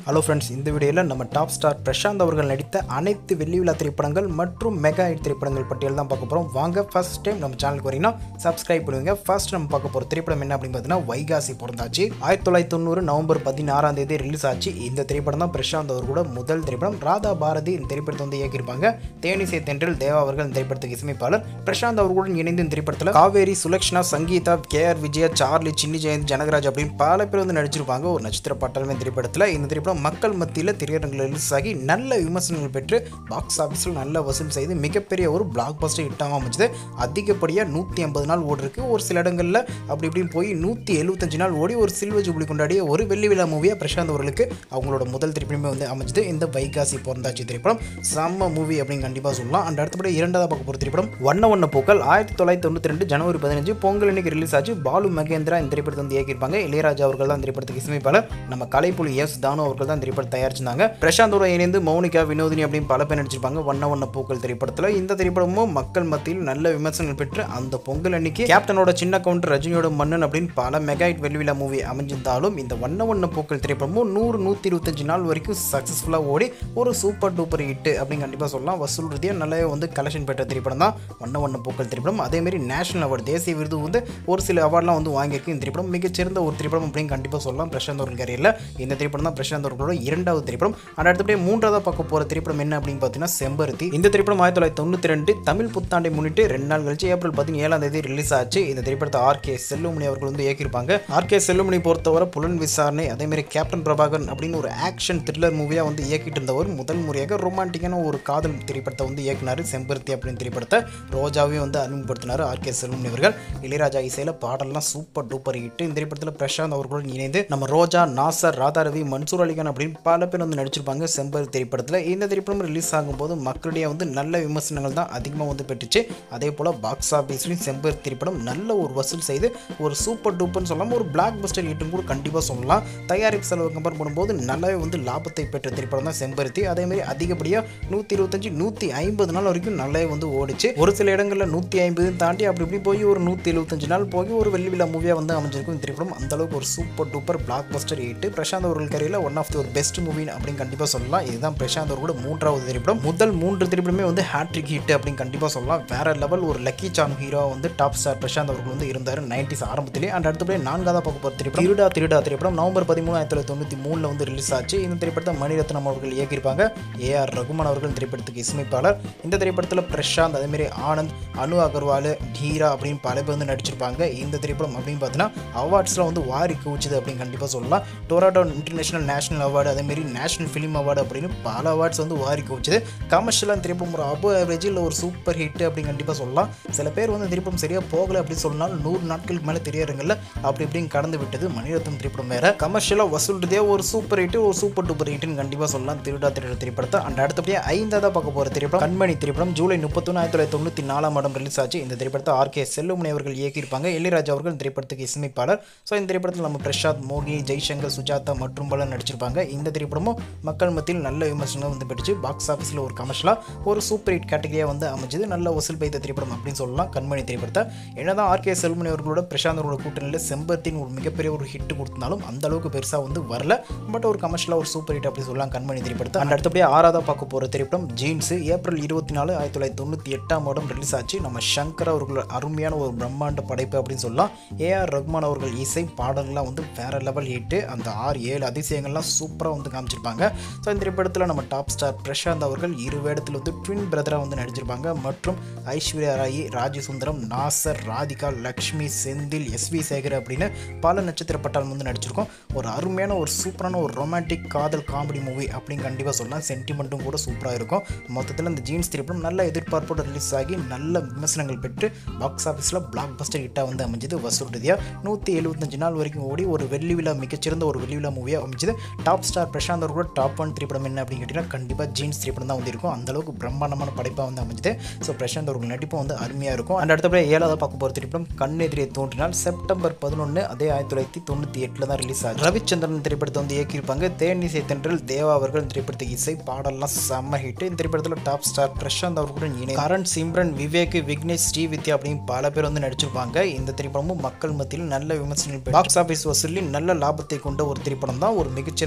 hello friends இந்த வீடியோவில் நம்ம டாப் ஸ்டார் பிரசாந்த் அவர்கள் நடித்த அனைத்து வெள்ளி விழா திரைப்படங்கள் மற்றும் மெகா ஹிட் திரைப்படங்கள் பட்டியல் தான் பார்க்க போகிறோம் வாங்க ஃபர்ஸ்ட் டைம் நம்ம சேனலுக்கு வரீங்கன்னா சப்ஸ்கிரைப் பண்ணுவீங்க ஃபர்ஸ்ட் நம்ம பார்க்க போகிற திரைப்படம் என்ன அப்படின்னு பார்த்தீங்கன்னா வைகாசி பிறந்தாச்சு ஆயிரத்தி தொள்ளாயிரத்தி தொண்ணூறு நவம்பர் பதினாறாம் தேதி ரிலீஸ் ஆச்சு இந்த திரைப்படம் தான் பிரசாந்த் அவர்களோட முதல் திரைப்படம் ராதா பாரதி இந்த திரைப்படத்தை வந்து இயக்கியிருப்பாங்க தேனிசை தென்றல் தேவா அவர்கள் இந்த திரைப்படத்துக்கு இசையமைப்பாளர் பிரசாந்த் அவர்களுடன் இணைந்து இந்த திரைப்படத்தில் காவேரி சுலக்ஷனா சங்கீதா கே ஆர் விஜயா சார்லி சின்னி ஜெயந்த் ஜனகராஜ் அப்படின்னு பல பேர் வந்து நடிச்சிருப்பாங்க ஒரு நட்சத்திர பட்டாளமே திரைப்படத்தில் இந்த திரைப்படம் மக்கள் மத்தியில் திரையரங்கில் ரிலீஸ் ஆகி நல்ல விமர்சனங்கள் பெற்று பாக்ஸ் ஆஃபீஸில் நல்ல வசூல் செய்து மிகப்பெரிய ஒரு பிளாக் பஸ்டர் ஹிட்டாக அமைச்சது அதிகப்படியாக நூற்றி ஐம்பது நாள் ஓடிருக்கு ஒரு சில இடங்களில் அப்படி இப்படின்னு போய் நூற்றி எழுபத்தஞ்சு நாள் ஓடி ஒரு சில்வர் ஜூப்ளி கொண்டாடிய ஒரு வெள்ளி விழா மூவியாக பிரசாந்த் அவர்களுக்கு அவங்களோட முதல் திரைப்படமே வந்து அமைஞ்சது இந்த வைகாசி பிறந்தாச்சு திரைப்படம் செம்ம மூவி அப்படின்னு கண்டிப்பாக சொல்லலாம் அண்ட் அடுத்தபடி இரண்டாவது பார்க்க போகிற திரைப்படம் வண்ண வண்ண பூக்கள் ஆயிரத்தி தொள்ளாயிரத்தி தொண்ணூற்றி ரெண்டு ஜனவரி பதினஞ்சு பொங்கல் அன்னைக்கு ரிலீஸ் ஆச்சு பாலு மகேந்திரா இந்த திரைப்படத்தை வந்து இயக்கியிருப்பாங்க இளையராஜா அவர்கள் தான் இந்த திரைப்படத்துக்கு இசையமைப்பாளர் நம்ம கலைப்புலி எஸ் தானு அவர்கள் தான் திரைப்படம் தயாரிச்சிருந்தாங்க பிரசாந்தோட இணைந்து மௌனிகா வினோதினி அப்படின்னு பல பேர் நடிச்சிருப்பாங்க வண்ண வண்ண பூக்கள் திரைப்படத்தில் இந்த திரைப்படமும் மக்கள் மத்தியில் நல்ல விமர்சனங்கள் பெற்று அந்த பொங்கல் அன்னைக்கு கேப்டனோட சின்ன கவுண்டர் ரஜினியோட மன்னன் அப்படின்னு பல மெகாயிட் வெள்ளிவிழா மூவி அமைஞ்சிருந்தாலும் இந்த வண்ண வண்ண பூக்கள் திரைப்படமும் நூறு நூற்றி இருபத்தஞ்சு நாள் வரைக்கும் சக்ஸஸ்ஃபுல்லாக ஓடி ஒரு சூப்பர் டூப்பர் ஹிட் அப்படின்னு கண்டிப்பாக சொல்லலாம் வசூல் ரீதியாக நல்லாவே வந்து கலெக்ஷன் பெற்ற திரைப்படம் தான் வண்ண வண்ண பூக்கள் திரைப்படம் அதேமாரி நேஷனல் அவார்டு தேசிய விருது வந்து ஒரு சில அவார்ட்லாம் வந்து வாங்கியிருக்கு இந்த திரைப்படம் மிகச்சிறந்த ஒரு திரைப்படம் அப்படின்னு கண்டிப்பாக சொல்லலாம் பிரசாந்த் அவர்கள் கரியரில் இந்த திரைப்படம் தான் பிரசாந்த் அவர்களோட இரண்டாவது திரைப்படம் அண்ட் அடுத்தபடியே மூன்றாவதாக பார்க்க போகிற திரைப்படம் என்ன அப்படின்னு பார்த்தீங்கன்னா செம்பருத்தி இந்த திரைப்படம் ஆயிரத்தி தொள்ளாயிரத்தி தொண்ணூற்றி ரெண்டு தமிழ் புத்தாண்டை முன்னிட்டு ரெண்டு நாள் கழிச்சு ஏப்ரல் பதினேழாம் தேதி ரிலீஸ் ஆச்சு இந்த திரைப்படத்தை ஆர் கே செல்லுமணி அவர்கள் வந்து இயக்கியிருப்பாங்க ஆர் கே செல்லுமணி பொறுத்தவரை புலன் விசாரணை அதேமாரி கேப்டன் பிரபாகரன் அப்படின்னு ஒரு ஆக்ஷன் த்ரில்லர் மூவியாக வந்து இயக்கிட்டு இருந்தவர் முதல் முறையாக ரொமான்டிக்கான ஒரு காதல் திரைப்படத்தை வந்து இயக்கினார் செம்பருத்தி அப்படின்னு திரைப்படத்தை ரோஜாவையும் வந்து அறிமுகப்படுத்தினார் ஆர் கே செல்லுமணி அவர்கள் இளையராஜா இசையில் பாடல்லாம் சூப்பர் டூப்பர் ஹிட் இந்த திரைப்படத்தில் பிரசாந்த் அவர்களுடன் இணைந்து நம்ம ரோஜா நாசர் ராதாரவி மன்சூர் அலிகான் அப்படின்னு பல பேர் வந்து நடிச்சிருப்பாங்க செம்பருத்தி திரைப்படத்தில் இந்த திரைப்படம் ரிலீஸ் ஆகும்போது மக்களிடையே வந்து நல்ல விமர்சனங்கள் தான் அதிகமாக வந்து பெற்றுச்சு அதே போல் பாக்ஸ் ஆஃபீஸ்லையும் செம்பருத்தி திரைப்படம் நல்ல ஒரு வசூல் செய்து ஒரு சூப்பர் டூப்பர்னு சொல்லலாம் ஒரு பிளாக் பஸ்டர் ஹிட்னு கூட கண்டிப்பாக சொல்லலாம் தயாரிப்பு செலவு கம்பேர் பண்ணும்போது நல்லாவே வந்து லாபத்தை பெற்ற திரைப்படம் தான் செம்பருத்தி அதேமாதிரி அதிகப்படியாக நூற்றி இருபத்தஞ்சு நூற்றி ஐம்பது நாள் வரைக்கும் நல்லாவே வந்து ஓடிச்சு ஒரு சில இடங்களில் நூற்றி ஐம்பது தாண்டி அப்படி இப்படி போய் ஒரு நூற்றி எழுபத்தஞ்சு நாள் போய் ஒரு வெள்ளி விழா மூவியாக வந்து அமைஞ்சிருக்கும் இந்த திரைப்படம் அந்த அளவுக்கு ஒரு super duper blockbuster hit Prashanth அவர்கள் கரையில் ஒன் ஆஃப் தி ஒரு பெஸ்ட் மூவி அப்படின்னு கண்டிப்பாக சொல்லலாம் இதுதான் பிரசாந்த் அவர்களோட மூன்றாவது திரைப்படம் முதல் மூன்று திரைப்படமே வந்து ஹேட்ரிக் ஹிட் அப்படின்னு கண்டிப்பாக சொல்லலாம் வேற லெவல் ஒரு லக்கி சாம் ஹீரோ வந்து டாப் ஸ்டார் பிரசாந்த் அவர்கள் வந்து இருந்தார் நைன்டிஸ் ஆரம்பத்திலே அண்ட் அடுத்தபடி நான்காவது பார்க்க போகிற திரைப்படம் திருடா திருடா திரைப்படம் நவம்பர் பதிமூணு ஆயிரத்தி தொள்ளாயிரத்தி தொண்ணூற்றி மூணில் வந்து ரிலீஸ் ஆச்சு இந்த திரைப்படத்தை மணிரத்னம் அவர்கள் இயக்கியிருப்பாங்க ஏஆர் ரகுமான் அவர்கள் இந்த திரைப்படத்துக்கு இசையமைப்பாளர் இந்த திரைப்படத்தில் பிரசாந்த் அதேமாரி ஆனந்த் அனு அகர்வால் டீரா அப்படின்னு பல பேர் வந்து நடிச்சிருப்பாங்க இந்த திரைப்படம் அப்படின்னு பார்த்தீங்கன்னா அவார்ட்ஸில் வந்து வாரி குவிச்சுது அப்படின்னு கண்டிப்பாக சொல்லலாம் டொராட்டோ இன்டர்நேஷனல் நேஷனல் அவார்டு அதேமாரி நேஷனல் ஃபிலிம் அவார்டு அப்படின்னு பல அவார்ட்ஸ் வந்து வாரி குவிச்சுது கமர்ஷியலாக திரைப்படம் ஒரு அபோ ஆவரேஜ் இல்லை ஒரு சூப்பர் ஹிட் அப்படின்னு கண்டிப்பாக சொல்லலாம் சில பேர் வந்து திரைப்படம் சரியாக போகலை அப்படின்னு சொன்னாலும் நூறு நாட்களுக்கு மேலே திரையரங்கில் அப்படி இப்படின்னு கடந்து விட்டது மணிரத்னம் திரைப்படம் வேற கமர்ஷியலாக வசூல்றதே ஒரு சூப்பர் ஹிட் ஒரு சூப்பர் டூப்பர் ஹிட்னு கண்டிப்பாக சொல்லலாம் திருடா திருட திரைப்படத்தை அண்ட் அடுத்தபடியே ஐந்தாவது பார்க்க போகிற திரைப்படம் கண்மணி திரைப்படம் ஜூலை முப்பத்தொன்று ஆயிரத்தி தொள்ளாயிரத்தி தொண்ணூற்றி நாலாம் ஆடம் ரிலீஸ் ஆச்சு இந்த திரைப்படத்தை ஆர் கே செல்லுமணி அவர்கள் இயக்கியிருப்பாங்க இளையராஜா அவர்கள் இந்த திரைப்படத்துக்கு இசையமைப்பாளர் ஸோ இந்த திரைப்படத்தில் நம்ம பிரசாத் மோகி ஜெய்சங்கர் சுஜாதா மற்றும் பலர் நடிச்சிருப்பாங்க இந்த திரைப்படமும் மக்கள் மத்தியில் நல்ல விமர்சனம் வந்து பெற்றுச்சு பாக்ஸ் ஆஃபீஸில் ஒரு கமர்ஷியலாக ஒரு சூப்பர் ஹிட் கேட்டகரியாக வந்து அமைஞ்சது நல்ல வசூல் பெய்த திரைப்படம் அப்படின்னு சொல்லலாம் கண்மணி திரைப்படத்தை என்னதான் ஆர் கே செல்மணி அவர்களோட பிரசாந்த் அவரோட கூட்டணியில் செம்பத்தின் ஒரு மிகப்பெரிய ஒரு ஹிட் கொடுத்தாலும் அந்த அளவுக்கு பெருசாக வந்து வரல பட் ஒரு கமர்ஷியலாக ஒரு சூப்பர் ஹிட் அப்படி சொல்லலாம் கண்மணி திரைப்படத்தை அண்ட் அடுத்தபடியே ஆறாவதாக பார்க்க போகிற திரைப்படம் ஜீன்ஸ் ஏப்ரல் இருபத்தி நாலு ஆயிரத்தி தொள்ளாயிரத்தி தொண்ணூற்றி எட்டாம் வருடம் ரிலீஸ் ஆச்சு நம்ம சங்கர் அவர்கள் அருமையான ஒரு பிரம்மாண்ட படைப்பு அப்படின்னு சொல்லலாம் ஏஆர் ரஹ்மான் அவர்கள் இசை பாடல்கள்லாம் வந்து வேற லெவல் ஹிட்டு அந்த ஆறு ஏழு அதிசயங்கள்லாம் சூப்பராக வந்து காமிச்சிருப்பாங்க ஸோ இந்த திரைப்படத்தில் நம்ம டாப் ஸ்டார் பிரசாந்த் அவர்கள் இரு வேடத்தில் வந்து ட்வின் பிரதராக வந்து நடிச்சிருப்பாங்க மற்றும் ஐஸ்வர்யா ராய் ராஜசுந்தரம் நாசர் ராதிகா லக்ஷ்மி செந்தில் எஸ்வி சேகர் அப்படின்னு பல நட்சத்திர பட்டாளம் வந்து நடிச்சிருக்கோம் ஒரு அருமையான ஒரு சூப்பரான ஒரு ரொமான்டிக் காதல் காமெடி மூவி அப்படின்னு கண்டிப்பாக சொல்லலாம் சென்டிமெண்ட்டும் கூட சூப்பராக இருக்கும் மொத்தத்தில் இந்த ஜீன்ஸ் திரைப்படம் நல்ல எதிர்பார்ப்போடு ரிலீஸ் ஆகி நல்ல விமர்சனங்கள் பெற்று பாக்ஸ் ஆஃபீஸில் பிளாக் பஸ்டர் ஹிட்டாக வந்து அமைஞ்சது வசூல் ரீதியாக நூற்றி எழுபத்தஞ்சு நாள் வரைக்கும் ஓடி ஒரு வெள்ளி விழா மிகச்சிறந்த ஒரு வெள்ளி விழா மூவியாக அமைஞ்சது டாப் ஸ்டார் பிரசாந்த் அவர்களோட டாப் ஒன் திரைப்படம் என்ன அப்படின்னு கேட்டிங்கன்னா கண்டிப்பாக ஜீன்ஸ் திரைப்படம் தான் வந்து இருக்கும் அந்த அளவுக்கு பிரம்மாண்டமான படைப்பாக வந்து அமைஞ்சது ஸோ பிரசாந்த் அவர்கள் நடிப்பும் வந்து அருமையாக இருக்கும் அண்ட் அடுத்தபடி ஏழாவது பார்க்க போகிற திரைப்படம் கண்ணெதிரே தோன்றினால் செப்டம்பர் பதினொன்று அதே ஆயிரத்தி தொள்ளாயிரத்தி தொண்ணூற்றி எட்டில் தான் ரிலீஸ் ஆகுது ரவிச்சந்திரன் திரைப்படத்தை வந்து இயக்கியிருப்பாங்க தேனிசை தென்றல் தேவா அவர்கள் இந்த திரைப்படத்துக்கு இசை பாடல்லாம் செம்ம ஹிட் இந்த திரைப்படத்தில் டாப் ஸ்டார் பிரசாந்த் அவர்களுடன் இணை கரண் சிம்ரன் விவேக் விக்னேஷ் ஸ்ரீவித்யா அப்படின்னு பல பேர் வந்து நடிச்சிருப்பாங்க இந்த திரைப்படமும் மக்கள் மத்தியில் நல்ல விமர்சனம் பாக்ஸ் ஆஃபீஸ் வசூலில் நல்ல லாபத்தை கொண்ட ஒரு திரைப்படம் தான் ஒரு மிகச்சிறந்த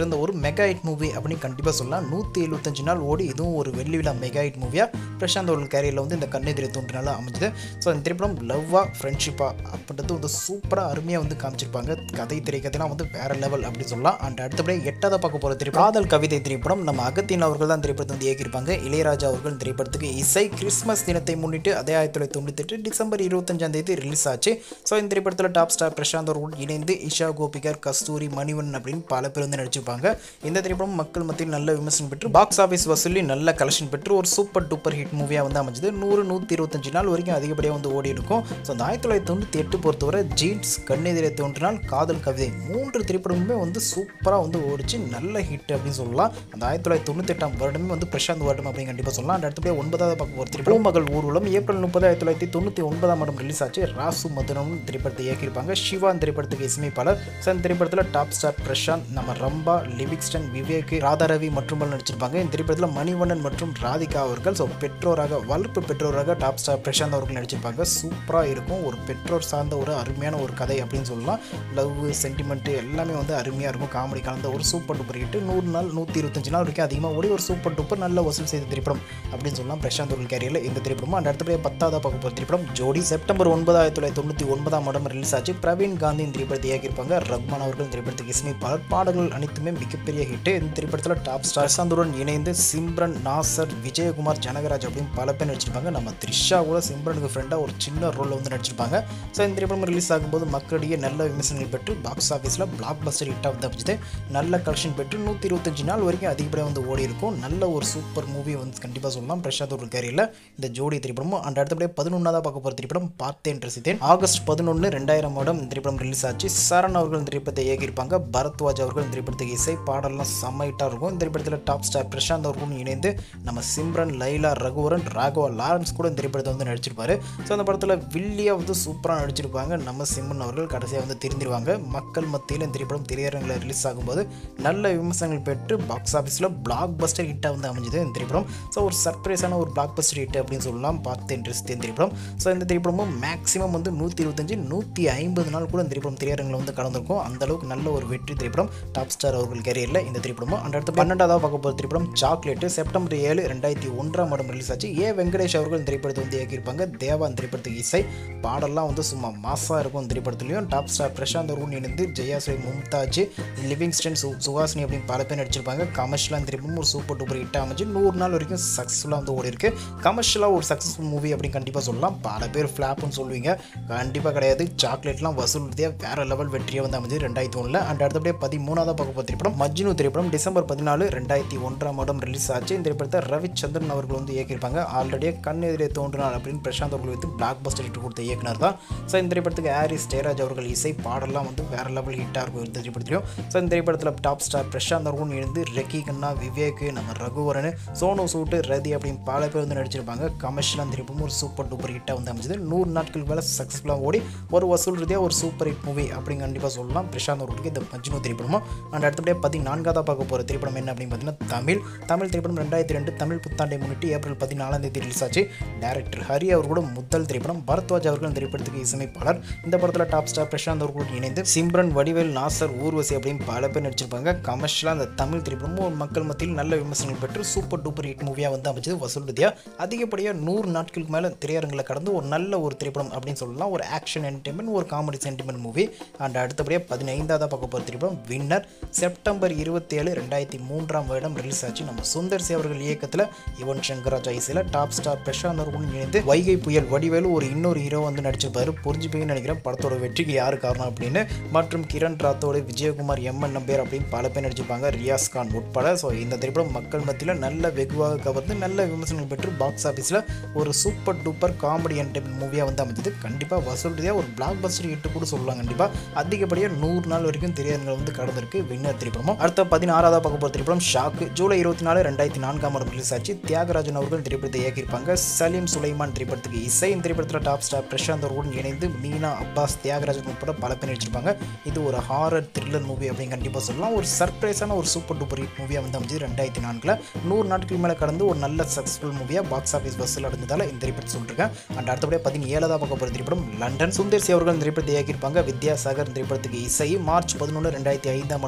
சிறந்த ஒரு மெகா ஹிட் மூவி அப்படின்னு கண்டிப்பாக சொல்லலாம் நூற்றி எழுபத்தஞ்சு நாள் ஓடி இதுவும் ஒரு வெள்ளி விழா மெகா ஹிட் மூவியாக பிரசாந்த் அவர்கள் கேரியரில் வந்து இந்த கண்ணெதிரை தோன்றினால அமைஞ்சது ஸோ இந்த திரைப்படம் லவ்வா ஃப்ரெண்ட்ஷிப்பாக அப்படின்றது வந்து சூப்பராக அருமையாக வந்து காமிச்சிருப்பாங்க கதை திரைக்கதைலாம் வந்து வேற லெவல் அப்படின்னு சொல்லலாம் அண்ட் அடுத்தபடியே எட்டாவது பார்க்க போகிற திரைப்படம் காதல் கவிதை திரைப்படம் நம்ம அகத்தியன் அவர்கள் தான் திரைப்படத்தை வந்து இயக்கியிருப்பாங்க இளையராஜா அவர்கள் இந்த திரைப்படத்துக்கு இசை கிறிஸ்மஸ் தினத்தை முன்னிட்டு அதே ஆயிரத்தி தொள்ளாயிரத்தி தொண்ணூத்தெட்டு டிசம்பர் இருபத்தஞ்சாம் தேதி ரிலீஸ் ஆச்சு ஸோ இந்த திரைப்படத்தில் டாப் ஸ்டார் பிரசாந்த் அவர்கள் இணைந்து இஷா கோபிகர் கஸ்தூரி மணிவன் அப்படின்னு பல பேர் வந்து நடிச்சிருப்பாங்க இந்த திரைப்படம் மக்கள் மத்தியில் நல்ல விமர்சனம் பெற்று பாக்ஸ் ஆஃபீஸ் வசூலி நல்ல கலெக்ஷன் பெற்று ஒரு சூப்பர் டூப்பர் ஹிட் மூவியாக வந்து அமைஞ்சது நூறு நூற்றி இருபத்தஞ்சு நாள் வரைக்கும் அதிகப்படியாக வந்து ஓடி இருக்கும் ஸோ அந்த ஆயிரத்தி தொள்ளாயிரத்தி தொண்ணூற்றி எட்டு பொறுத்தவரை ஜீன்ஸ் கண்ணெதிரை தோன்றினால் காதல் கவிதை மூன்று திரைப்படமுமே வந்து சூப்பராக வந்து ஓடிச்சு நல்ல ஹிட் அப்படின்னு சொல்லலாம் அந்த ஆயிரத்தி தொள்ளாயிரத்தி தொண்ணூற்றி எட்டாம் வருடமே வந்து பிரசாந்த் வருடம் அப்படின்னு கண்டிப்பாக சொல்லலாம் அந்த அடுத்தபடியாக ஒன்பதாவது பார்க்க ஒரு திரைப்படம் மகள் ஊர்வலம் ஏப்ரல் முப்பது ஆயிரத்தி தொள்ளாயிரத்தி தொண்ணூற்றி ஒன்பதாம் ஆண்டு ரிலீஸ் ஆச்சு ராசு மதுரம் திரைப்படத்தை இயக்கியிருப்பாங்க சிவா இந்த திரைப்படத்துக்கு இசையமைப்பாளர் ஸோ இந்த திரைப்படத்தில் டாப் ஸ்டார் பிரசாந்த் நம்ம ரம்பா லிவிக்ஸ்டன் விவேக் ராதாரவி மற்றும் பலர் நடிச்சிருப்பாங்க இந்த திரைப்படத்தில் மணிவண்ணன் மற்றும் ராதிகா அவர்கள் ஸோ பெற்றோராக வளர்ப்பு பெற்றோராக டாப் ஸ்டார் பிரசாந்த் அவர்கள் நடிச்சிருப்பாங்க சூப்பராக இருக்கும் ஒரு பெற்றோர் சார்ந்த ஒரு அருமையான ஒரு கதை அப்படின்னு சொல்லலாம் லவ் சென்டிமெண்ட்டு எல்லாமே வந்து அருமையாக இருக்கும் காமெடி கலந்த ஒரு சூப்பர் டூப்பர் ஹிட் நூறு நாள் நூற்றி இருபத்தஞ்சு நாள் வரைக்கும் அதிகமாக ஓடி ஒரு சூப்பர் டூப்பர் நல்ல வசூல் செய்த திரைப்படம் அப்படின்னு சொல்லலாம் பிரசாந்த் அவர்கள் கேரியரில் இந்த திரைப்படமும் அந்த அடுத்தபடியாக பத்தாவது பார்க்க போகிற திரைப்படம் ஜோடி செப்டம்பர் ஒன்பது ஆயிரத்தி தொள்ளாயிரத்தி தொண்ணூற்றி ஒன்பதாம் ஆடம் ரிலீஸ் ஆச்சு பிரவீன் காந்தி இந்த திரைப்படத்தை இயக்கியிருப்பாங்க ரஹ்மான் அவர்கள் இந்த திரைப்படத்துக்கு இசையமைப்பாளர் பாடல்கள் அனைத்துமே மிகப்பெரிய ஹிட் இந்த திரைப்படத்தில் டாப் ஸ்டார் பிரசாந்துடன் இணைந்து சிம்ரன் நாசர் விஜயகுமார் ஜனகராஜ் அப்படின்னு பல பேர் நடிச்சிருப்பாங்க நம்ம த்ரிஷா கூட சிம்ரனுக்கு ஃப்ரெண்டாக ஒரு சின்ன ரோலில் வந்து நடிச்சிருப்பாங்க ஸோ இந்த திரைப்படம் ரிலீஸ் ஆகும்போது மக்களிடையே நல்ல விமர்சனங்கள் பெற்று பாக்ஸ் ஆஃபீஸில் பிளாக் பஸ்டர் ஹிட்டாக வந்து அமைச்சது நல்ல கலெக்ஷன் பெற்று நூற்றி இருபத்தஞ்சு நாள் வரைக்கும் அதிகப்படியாக வந்து ஓடி இருக்கும் நல்ல ஒரு சூப்பர் மூவி வந்து கண்டிப்பாக சொல்லலாம் பிரசாத் ஒரு கேரியில் இந்த ஜோடி திரைப்படமும் அண்ட் அடுத்தபடியாக பதினொன்றாவது பார்க்க போகிற திரைப்படம் பார்த்தேன் ரசித்தேன் ஆகஸ்ட் பதினொன்று ரெண்டாயிரம் வருடம் இந்த திரைப்படம் ரிலீஸ் ஆச்சு சரண் அவர்கள் இந்த திரைப்படத்தை இயக்கியிருப்பாங்க பரத்வாஜ் அவர்கள் இந்த திரைப்படத்துக்கு இசை பாடல்லாம் செம்ம ஹிட்டாக இருக்கும் இந்த திரைப்படத்தில் டாப் ஸ்டார் பிரசாந்த் அவர்களும் இணைந்து நம்ம சிம்ரன் லைலா ரகுவரன் ராகவா லாரன்ஸ் கூட இந்த திரைப்படத்தை வந்து நடிச்சிருப்பாரு ஸோ அந்த படத்தில் வில்லியா வந்து சூப்பராக நடிச்சிருப்பாங்க நம்ம சிம்மன் அவர்கள் கடைசியாக வந்து தெரிஞ்சிருவாங்க மக்கள் மத்தியில் இந்த திரைப்படம் திரையரங்கில் ரிலீஸ் ஆகும்போது நல்ல விமர்சனங்கள் பெற்று பாக்ஸ் ஆஃபீஸில் பிளாக் பஸ்டர் ஹிட்டாக வந்து அமைஞ்சது இந்த திரைப்படம் ஸோ ஒரு சர்ப்ரைஸான ஒரு பிளாக் பஸ்டர் ஹிட் அப்படின்னு சொல்லலாம் பார்த்து இன்ட்ரெஸ்ட் இந்த திரைப்படம் ஸோ இந்த திரைப்படமும் மேக்ஸிமம் வந்து நூற்றி இருபத்தஞ்சு நூற்றி ஐம்பது நாள் கூட இந்த திரைப்படம் திரையரங்கில் வந்து கலந்துருக்கும் அந்த அளவுக்கு நல்ல ஒரு வெற்றி திரைப்படம் டாப் ஸ்டார் அவர்கள் கேரியரில் இந்த திரைப்படமும் அந்த அடுத்து பன்னெண்டாவது பார்க்க போகிற திரைப்படம் சாக்லேட்டு செப்டம்பர் ஏழு ரெண்டாயிரத்தி ஒன்றாம் ஆடம் ரிலீஸ் ஆச்சு ஏ வெங்கடேஷ் அவர்கள் இந்த திரைப்படத்தை வந்து இயக்கியிருப்பாங்க தேவா இந்த திரைப்படத்துக்கு இசை பாடல்லாம் வந்து சும்மா மாசாக இருக்கும் இந்த திரைப்படத்துலையும் டாப் ஸ்டார் பிரசாந்த் அவர்கள் இணைந்து ஜெயாஸ்ரீ மும்தாஜ் லிவிங்ஸ்டன் சு சுஹாசினி அப்படின்னு பல பேர் நடிச்சிருப்பாங்க கமர்ஷியலாக இந்த திரைப்படம் ஒரு சூப்பர் டூப்பர் ஹிட் அமைஞ்சு நூறு நாள் வரைக்கும் சக்ஸஸ்ஃபுல்லாக வந்து ஓடி இருக்கு கமர்ஷியலாக ஒரு சக்ஸஸ்ஃபுல் மூவி அப்படின்னு கண்டிப்பாக சொல்லலாம் பல பேர் ஃப்ளாப்னு சொல்லுவீங்க கண்டிப்பாக கிடையாது சாக்லேட்லாம் வசூல் ரீதியாக வேற லெவல் வெற்றியாக வந்து அமைஞ்சு ரெண்டாயிரத்தி ஒன்றில் அண்ட் அடுத்தபடியே பதிமூணாவது பார்க்க போகிற திரைப்படம் மஜ்னு திரைப்படம் டிசம்பர் பதினாலு ரெண்டாயிரத்தி ஒன்றாம் ஆடம் ரிலீஸ் ஆச்சு இந்த திரைப்படத்தை ரவிச்சந்திரன் அவர்கள் வந்து இயக்கியிருப்பாங்க ஆல்ரெடியே கண் எதிரே தோன்றினார் அப்படின்னு பிரசாந்த் அவர்கள் வந்து பிளாக் பஸ்டர் ஹிட் கொடுத்த இயக்குனர் தான் ஸோ இந்த திரைப்படத்துக்கு ஹாரிஸ் ஜெயராஜ் அவர்கள் இசை பாடலாம் வந்து வேற லெவல் ஹிட்டாக இருக்கும் இந்த திரைப்படத்திலையும் ஸோ இந்த திரைப்படத்தில் டாப் ஸ்டார் பிரசாந்த் அவர்களும் இருந்து ரெக்கி கண்ணா விவேக் நம்ம ரகுவரன் சோனு சூட்டு ரதி அப்படின்னு பல பேர் வந்து நடிச்சிருப்பாங்க கமர்ஷியல் அந்த திரைப்படம் ஒரு சூப்பர் டூப்பர் ஹிட்டாக வந்து அமைஞ்சது நூறு நாட்களுக்கு மேலே சக்ஸஸ்ஃபுல்லாக ஓடி ஒரு வசூல் ரீதியாக ஒரு சூப்பர் ஹிட் மூவி அப்படின்னு கண்டிப்பாக சொல்லலாம் பிரசாந்த் அவர்களுக்கு இந்த மஜ்னு திரைப்படமும் அண்ட் அடுத்தபடியே பதினான்காவதாக பார்க்க போகிற திரைப்படம் என்ன அப்படின்னு பார்த்தீங்கன்னா தமிழ் தமிழ் திரைப்படம் ரெண்டாயிரத்தி ரெண்டு தமிழ் புத்தாண்டை முன்னிட்டு ஏப்ரல் பதினாலாம் தேதி ரிலீஸ் ஆச்சு டேரக்டர் ஹரி அவர்களோட முதல் திரைப்படம் பரத்வாஜ் அவர்கள் இந்த திரைப்படத்துக்கு இசையமைப்பாளர் இந்த படத்தில் டாப் ஸ்டார் பிரசாந்த் அவர்களுடன் இணைந்து சிம்ரன் வடிவேல் நாசர் ஊர்வசி அப்படின்னு பல பேர் நடிச்சிருப்பாங்க கமர்ஷியலாக அந்த தமிழ் திரைப்படமும் ஒரு மக்கள் மத்தியில் நல்ல விமர்சனங்கள் பெற்று சூப்பர் டூப்பர் ஹிட் மூவியாக வந்து அமைச்சது வசூல் ரீதியாக அதிகப்படியாக நூறு நாட்களுக்கு மேலே திரையரங்கில் கடந்து ஒரு நல்ல ஒரு திரைப்படம் அப்படின்னு சொல்லலாம் ஒரு ஆக்ஷன் என்டர்டைன்மெண்ட் ஒரு காமெடி சென்டிமெண்ட் மூவி அண்ட் அடுத்தபடியாக பதினைந்தாவது பார்க்க போகிற திரைப்படம் வின்னர் செப்டம்பர் இருபத்தி ஏழு ரெண்டாயிரத்தி மூன்றாம் வருடம் ரிலீஸ் ஆச்சு நம்ம சுந்தர் சி அவர்கள் இயக்கத்தில் யுவன் சங்கர் ராஜா இசையில் டாப் ஸ்டார் பிரசாந்த் அவர்களுடன் இணைந்து வைகை புயல் வடிவேலு ஒரு இன்னொரு ஹீரோ வந்து நடிச்சிருப்பாரு புரிஞ்சுப்பேன்னு நினைக்கிறேன் படத்தோட வெற்றிக்கு யார் காரணம் அப்படின்னு மற்றும் கிரண் ராத்தோடு விஜயகுமார் எம்என் நம்பேர் அப்படின்னு பல பேர் நடிச்சிருப்பாங்க ரியாஸ் கான் உட்பட ஸோ இந்த திரைப்படம் மக்கள் மத்தியில் நல்ல வெகுவாக கவர்ந்து நல்ல விமர்சனங்கள் பெற்று பாக்ஸ் ஆஃபீஸில் ஒரு சூப்பர் டூப்பர் காமெடி என்டர்டைன்மெண்ட் மூவியாக வந்து அமைஞ்சது கண்டிப்பாக வசூல் ரீதியாக ஒரு பிளாக் பஸ்டர் ஹிட்டு கூட சொல்லலாம் கண்டிப்பாக அதிகப்படியாக நூறு நாள் வரைக்கும் திரையரங்கள் வந்து கடந்திருக்கு வின்னர் திரைப்படமும் அடுத்த பதினாறாவது பார்க்க போகிற திரைப்படம் ஷாக்கு ஜூலை இருபத்தி நாலு ரெண்டாயிரத்தி நான்காம் ஆண்டு ரிலீஸ் ஆச்சு தியாகராஜன் அவர்கள் திரைப்படத்தை இயக்கியிருப்பாங்க சலீம் சுலைமான் திரைப்படத்துக்கு இசை இந்த திரைப்படத்தில் டாப் ஸ்டார் பிரசாந்த் அவர்களுடன் இணைந்து மீனா அப்பாஸ் தியாகராஜன் உட்பட பல பேர் நடிச்சிருப்பாங்க இது ஒரு ஹாரர் த்ரில்லர் மூவி அப்படின்னு கண்டிப்பாக சொல்லலாம் ஒரு சர்ப்ரைஸான ஒரு சூப்பர் டூப்பர் ஹிட் மூவியாக வந்து அமைஞ்சது ரெண்டாயிரத்தி நான்கில் நூறு நாட்கள் மேலே கடந்து ஒரு நல்ல சக்ஸஸ்ஃபுல் மூவியாக பாக்ஸ் ஆஃபீஸ் பஸ்ஸில் அடைஞ்சதால் இந்த திரைப்படத்தை சொல்லியிருக்கேன் அண்ட் அடுத்தபடியாக பதினேழாவது பார்க்க போகிற திரைப்படம் லண்டன் சுந்தர் சி அவர்கள் இந்த திரைப்படத்தை இயக்கியிருப்பாங்க வித்யாசாகர் இந்த திரைப்படத்துக்கு இசை மார்ச் பதினொன்று ரெண்டாயிரத்தி ஐந்தாம் ஆண்டு ரிலீஸ் ஆச்சு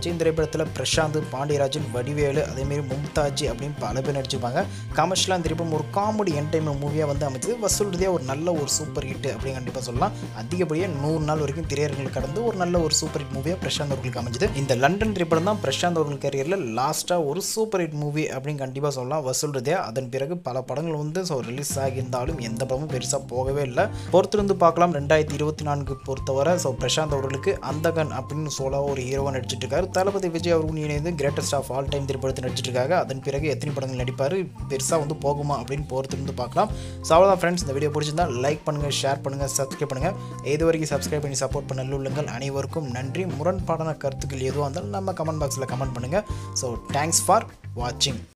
ஆச்சு இந்த திரைப்படத்தில் பிரசாந்த் பாண்டியராஜன் வடிவேலு அதேமாரி மும்தாஜ் அப்படின்னு பல பேர் நடிச்சிருப்பாங்க கமர்ஷியலாக இந்த திரைப்படம் ஒரு காமெடி என்டர்டைன்மெண்ட் மூவியாக வந்து அமைச்சது வசூல் ரீதியாக ஒரு நல்ல ஒரு சூப்பர் ஹிட் அப்படின்னு கண்டிப்பாக சொல்லலாம் அதிகப்படியாக நூறு நாள் வரைக்கும் திரையரங்கில் கடந்து ஒரு நல்ல ஒரு சூப்பர் ஹிட் மூவியாக பிரசாந்த் அவர்களுக்கு அமைஞ்சது இந்த லண்டன் திரைப்படம் தான் பிரசாந்த் அவர்கள் கரியரில் லாஸ்ட்டாக ஒரு சூப்பர் ஹிட் மூவி அப்படின்னு கண்டிப்பாக சொல்லலாம் வசூல் ரீதியாக அதன் பிறகு பல படங்கள் வந்து ஸோ ரிலீஸ் ஆகியிருந்தாலும் எந்த படமும் பெருசாக போகவே இல்லை பொறுத்திருந்து பார்க்கலாம் ரெண்டாயிரத்தி இருபத்தி நான்கு பொறுத்தவரை ஸோ பிரசாந்த் அவர்களுக்கு அந்தகன் அப்படின்னு சோலா ஒரு ஹீரோவாக நடிச்சிட்டு இருக்காரு தளபதி விஜய் அவர்களும் இணைந்து கிரேட்டஸ்ட் ஆஃப் ஆல் டைம் திரைப்படத்தை நடிச்சிட்டு இருக்காங்க அதன் பிறகு எத்தனை படங்கள் நடிப்பார் பெருசாக வந்து போகுமா அப்படின்னு பொறுத்திருந்து பார்க்கலாம் ஸோ அவ்வளோதான் ஃப்ரெண்ட்ஸ் இந்த வீடியோ பிடிச்சிருந்தா லைக் பண்ணுங்கள் ஷேர் பண்ணுங்கள் சப்ஸ்கிரைப் பண்ணுங்கள் இது வரைக்கும் சப்ஸ்கிரைப் பண்ணி சப்போர்ட் பண்ண நல்லுள்ளங்கள் அனைவருக்கும் நன்றி முரண்பாடான கருத்துக்கள் எதுவாக இருந்தாலும் நம்ம கமெண்ட் பாக்ஸில் கமெண்ட் பண்ணுங்கள் ஸோ தேங்க்ஸ் ஃபார் வாட்சிங்